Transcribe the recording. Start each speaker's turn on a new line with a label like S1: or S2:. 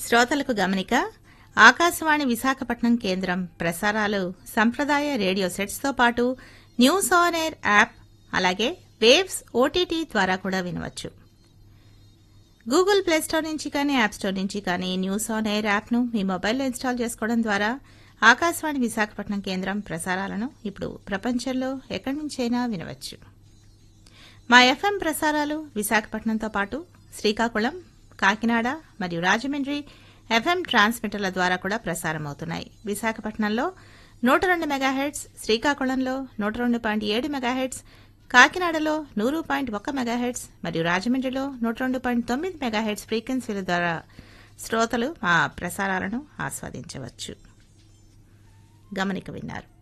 S1: శ్రోతలకు గమనిక ఆకాశవాణి విశాఖపట్నం కేంద్రం ప్రసారాలు సంప్రదాయ రేడియో సెట్స్తో పాటు న్యూస్ ఆన్ ఎయిర్ యాప్ అలాగే వేవ్స్ ఓటీటీ ద్వారా కూడా వినవచ్చు గూగుల్ ప్లే స్టోర్ నుంచి కానీ యాప్ స్టోర్ నుంచి కానీ న్యూస్ ఆన్ ఎయిర్ యాప్ను మీ మొబైల్లో ఇన్స్టాల్ చేసుకోవడం ద్వారా ఆకాశవాణి విశాఖపట్నం కేంద్రం ప్రసారాలను ఇప్పుడు ప్రపంచంలో ఎక్కడి నుంచైనా వినవచ్చు మా ఎఫ్ఎం ప్రసారాలు విశాఖపట్నంతో పాటు శ్రీకాకుళం కాకినాడ మరియు రాజమండ్రి ఎఫ్ఎం ట్రాన్స్మిటర్ల ద్వారా కూడా ప్రసారమవుతున్నాయి విశాఖపట్నంలో నూట రెండు మెగాహెడ్స్ శ్రీకాకుళంలో నూట రెండు పాయింట్ ఏడు మెగాహెడ్స్ కాకినాడలో నూరు పాయింట్ ఒక్క మెగాహెడ్స్ మరియు రాజమండ్రిలో నూట రెండు పాయింట్ తొమ్మిది మెగాహెడ్స్ ఫ్రీక్వెన్సీల ద్వారా శ్రోతలు మా ప్రసారాలను ఆస్వాదించవచ్చు గమనిక విన్నారు